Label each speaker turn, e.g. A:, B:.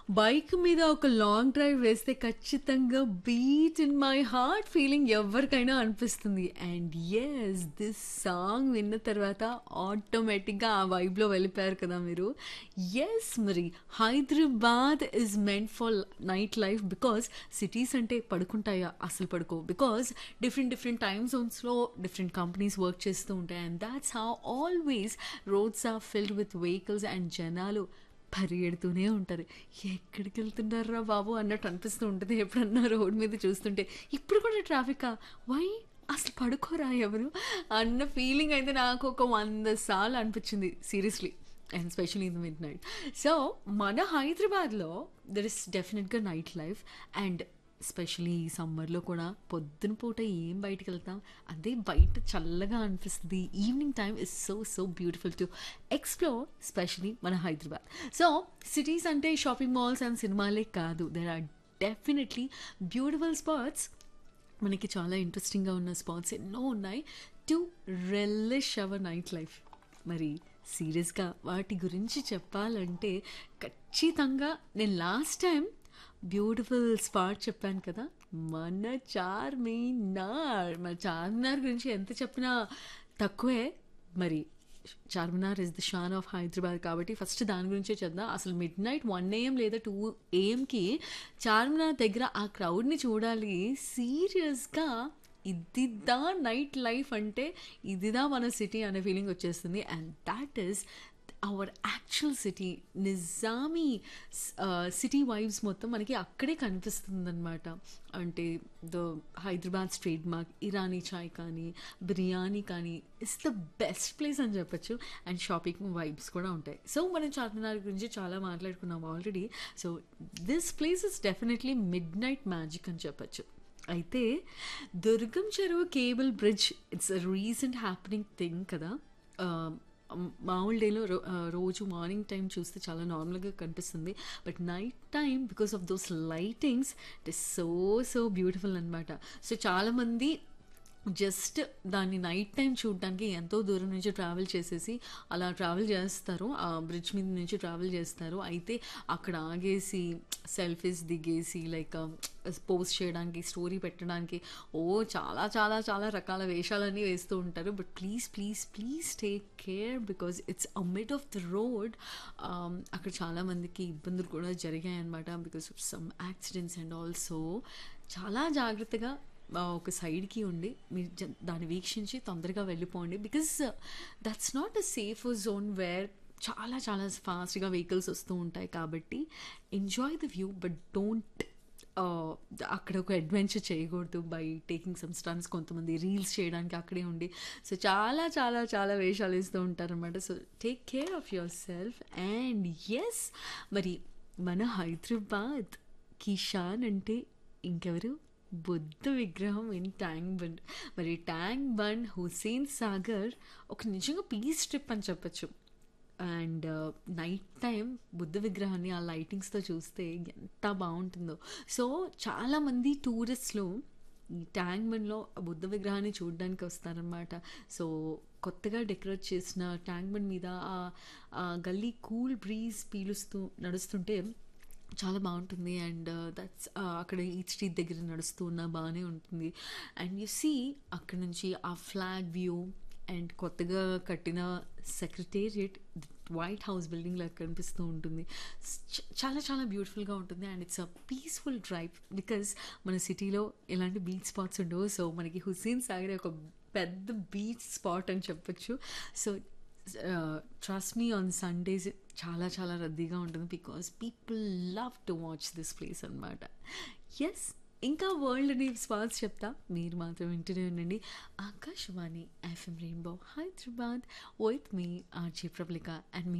A: bike మీద ఒక long drive వేస్తే ఖచ్చితంగా beat in my heart feeling ఎవరికైనా అనిపిస్తుంది అండ్ ఎస్ దిస్ సాంగ్ విన్న తర్వాత ఆటోమేటిక్గా ఆ వైబ్లో వెళ్ళిపోయారు కదా మీరు ఎస్ మరి Hyderabad is meant for night life because cities అంటే పడుకుంటాయా అసలు పడుకో బికాస్ డిఫరెంట్ డిఫరెంట్ టైమ్ జోన్స్లో డిఫరెంట్ కంపెనీస్ వర్క్ చేస్తూ ఉంటాయి and that's how always roads are filled with vehicles and జనాలు పరిగెడుతూనే ఉంటారు ఎక్కడికి వెళ్తున్నారా బాబు అన్నట్టు అనిపిస్తూ ఉంటుంది ఎప్పుడన్నా రోడ్ మీద చూస్తుంటే ఇప్పుడు కూడా ట్రాఫికా వై అసలు పడుకోరా ఎవరు అన్న ఫీలింగ్ అయితే నాకు ఒక వంద సార్లు అనిపించింది seriously and specially in the midnight so మన హైదరాబాద్లో దర్ ఇస్ డెఫినెట్గా నైట్ లైఫ్ అండ్ స్పెషలీ ఈ సమ్మర్లో కూడా పొద్దున పూట ఏం బయటకు వెళ్తాం అదే బయట చల్లగా అనిపిస్తుంది evening time is so so beautiful to explore specially మన హైదరాబాద్ సో సిటీస్ అంటే షాపింగ్ మాల్స్ అండ్ సినిమాలే కాదు there are definitely beautiful spots మనకి చాలా ఇంట్రెస్టింగ్గా ఉన్న స్పాట్స్ ఎన్నో ఉన్నాయి to relish our night life మరి సీరియస్గా వాటి గురించి చెప్పాలంటే ఖచ్చితంగా నేను లాస్ట్ టైం బ్యూటిఫుల్ స్పాట్ చెప్పాను కదా మన చార్మినార్ మన చార్మినార్ గురించి ఎంత చెప్పినా తక్కువే మరి Charminar is the shaan of Hyderabad కాబట్టి ఫస్ట్ దాని గురించే చేద్దాం అసలు మిడ్ నైట్ వన్ ఏఎం లేదా టూ ఏఎంకి చార్మినార్ దగ్గర ఆ క్రౌడ్ని చూడాలి సీరియస్గా ఇదిదా నైట్ లైఫ్ అంటే ఇదిదా మన సిటీ అనే ఫీలింగ్ వచ్చేస్తుంది and that is our actual city Nizami city vibes మొత్తం మనకి అక్కడే కనిపిస్తుంది అనమాట అంటే the Hyderabad street mark Irani chai కానీ బిర్యానీ కానీ ఇట్స్ ద బెస్ట్ ప్లేస్ అని చెప్పొచ్చు అండ్ షాపింగ్ వైబ్స్ కూడా ఉంటాయి సో మనం చార్మినార్ గురించి చాలా మాట్లాడుకున్నాం already so this place is definitely midnight magic అని చెప్పొచ్చు అయితే Durgam Cheruvu cable bridge it's recent happening thing కదా మామూలు డేలో రో రోజు మార్నింగ్ టైం చూస్తే చాలా నార్మల్గా కనిపిస్తుంది but night time because of those lightings it is so so beautiful అనమాట సో చాలామంది జస్ట్ దాన్ని నైట్ టైం చూడడానికి ఎంతో దూరం నుంచి ట్రావెల్ చేసేసి అలా ట్రావెల్ చేస్తారు ఆ బ్రిడ్జ్ మీద నుంచి ట్రావెల్ చేస్తారు అయితే అక్కడ ఆగేసి సెల్ఫీస్ దిగేసి లైక్ పోస్ట్ చేయడానికి స్టోరీ పెట్టడానికి ఓ చాలా చాలా చాలా రకాల వేషాలన్నీ వేస్తూ ఉంటారు but please please please take care because it's a mid of the road అక్కడ చాలామందికి ఇబ్బందులు కూడా జరిగాయి అనమాట because of some accidents and also చాలా జాగ్రత్తగా ఒక సైడ్కి ఉండి మీరు దాన్ని వీక్షించి తొందరగా వెళ్ళిపోండి because that's not a safe zone where చాలా చాలా ఫాస్ట్గా వెహికల్స్ వస్తూ ఉంటాయి కాబట్టి enjoy the view but don't అక్కడ ఒక అడ్వెంచర్ చేయకూడదు బై టేకింగ్ సమ్ స్టన్స్ కొంతమంది రీల్స్ చేయడానికి అక్కడే ఉండి సో చాలా చాలా చాలా వేషాలు వేస్తూ ఉంటారనమాట so take care of yourself and yes మరి మన హైదరాబాద్ కిషాన్ అంటే ఇంకెవరు బుద్ధ విగ్రహం ఇన్ ట్యాంక్ బండ్ మరి ట్యాంక్ బండ్ హుసేన్ సాగర్ ఒక నిజంగా పీస్ ట్రిప్ అని చెప్పచ్చు అండ్ నైట్ టైం బుద్ధ విగ్రహాన్ని ఆ లైటింగ్స్తో చూస్తే ఎంత బాగుంటుందో సో చాలామంది టూరిస్ట్లు ఈ ట్యాంక్ బండ్లో బుద్ధ విగ్రహాన్ని చూడడానికి వస్తారనమాట సో కొత్తగా డెకరేట్ చేసిన ట్యాంక్ బండ్ మీద ఆ గల్లీ కూల్ బ్రీజ్ పీలుస్తూ నడుస్తుంటే చాలా బాగుంటుంది అండ్ దట్స్ అక్కడ ఈ స్ట్రీట్ దగ్గర నడుస్తూ ఉన్న బాగానే ఉంటుంది అండ్ యు సీ అక్కడ నుంచి ఆ ఫ్లాగ్ వ్యూ అండ్ కొత్తగా కట్టిన సెక్రటేరియట్ వైట్ హౌస్ బిల్డింగ్ లాగా కనిపిస్తూ ఉంటుంది చాలా చాలా బ్యూటిఫుల్గా ఉంటుంది and it's a peaceful drive because మన సిటీలో ఎలాంటి బీచ్ స్పాట్స్ ఉండవు సో మనకి హుస్సేన్ సాగర్ ఒక పెద్ద బీచ్ స్పాట్ అని చెప్పొచ్చు so trust me on Sundays చాలా చాలా రద్దీగా ఉంటుంది because people love to watch this place అనమాట ఎస్ ఇంకా వరల్డ్ అని స్పాట్స్ చెప్తా మీరు మాత్రం వింటూనే ఉండండి Akashvani FM rainbow Hyderabad with me RJ Prabalika and me